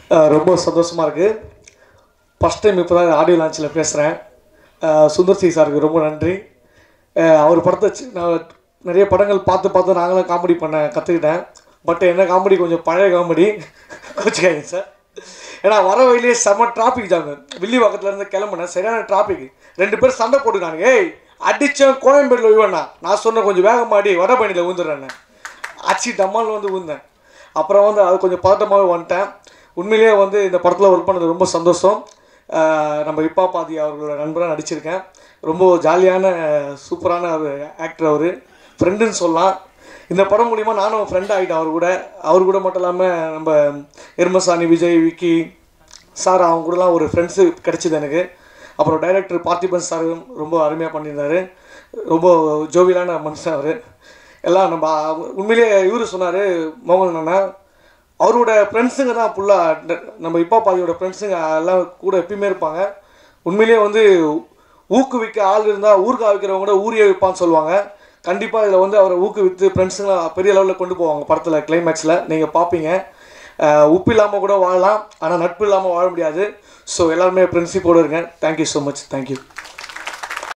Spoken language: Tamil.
அஹ் ரொம்ப சந்தோஷமாக இருக்குது ஃபஸ்ட் டைம் இப்போ தான் ஆடியோ லான்ச்சில் பேசுகிறேன் சுந்தர் சி சாருக்கு ரொம்ப நன்றி அஹ் அவர் படத்தை சி- நான் நிறைய படங்கள் பார்த்து பார்த்து நாங்களும் காமெடி பண்ண கற்றுக்கிட்டேன் பட் என்ன காமெடி கொஞ்சம் பழைய காமெடி கோச்சிக்காதீங்க சார் ஏன்னா வர வழியிலே செம்ம டிராஃபிக் ஜாமு வில்லிவாக்கத்துல இருந்து கிளம்புனேன் சரியான டிராஃபிக் ரெண்டு பேர் சண்டை போட்டுக்கானுங்க ஏய் அடித்தேன் கோயம்பேட்டில் விழுவேண்ணா நான் சொன்னேன் கொஞ்சம் வேகமாடி வடபழனியில் விழுந்துடுறேன்னு அச்சி டம்மால் வந்து விழுந்தேன் அப்புறம் வந்து அது கொஞ்சம் பதட்டமாகவே வந்துட்டேன் உண்மையிலேயே வந்து இந்த படத்தில் ஒர்க் பண்ணது ரொம்ப சந்தோஷம் ஆஹ் நம்ம இப்பா பாதி அவர்களோட நண்பராக நடிச்சிருக்கேன் ரொம்ப ஜாலியான சூப்பரான ஒரு ஆக்டர் அவர் ஃப்ரெண்டுன்னு சொல்லலாம் இந்த படம் மூலிமா நானும் ஃப்ரெண்ட் ஆகிட்டேன் அவர் கூட அவர் கூட மட்டும் இல்லாமல் நம்ம எருமசாணி விஜய் விக்கி சார் அவங்க கூடலாம் ஒரு ஃப்ரெண்ட்ஸு கிடச்சிது எனக்கு அப்புறம் டைரக்டர் பார்த்திபன் சார் ரொம்ப அருமையாக பண்ணியிருந்தாரு ரொம்ப ஜோவியலான மனுஷன் அவர் எல்லாம் நம்ம உண்மையிலேயே இவரு சொன்னார் மோகன் அண்ணா அவரோட ஃப்ரெண்ட்ஸுங்க தான் ஃபுல்லாக நம்ம இப்பா பாதியோட ஃப்ரெண்ட்ஸுங்க எல்லாம் கூட எப்பயுமே இருப்பாங்க உண்மையிலேயே வந்து ஊக்குவிக்க ஆள் இருந்தால் ஊருக்கு வைக்கிறவங்க கூட ஊரே வைப்பான்னு சொல்லுவாங்க கண்டிப்பாக இதில் வந்து அவரை ஊக்குவித்து ஃப்ரெண்ட்ஸுங்களாம் பெரிய லெவலில் கொண்டு போவாங்க படத்தில் கிளைமேக்ஸில் நீங்கள் பார்ப்பீங்க அஹ் உப்பு இல்லாமல் கூட வாழலாம் ஆனால் நட்பு இல்லாமல் வாழ முடியாது ஸோ எல்லாருமே ஃப்ரெண்ட்ஷிப்போடு இருங்க தேங்க்யூ ஸோ மச் தேங்க்யூ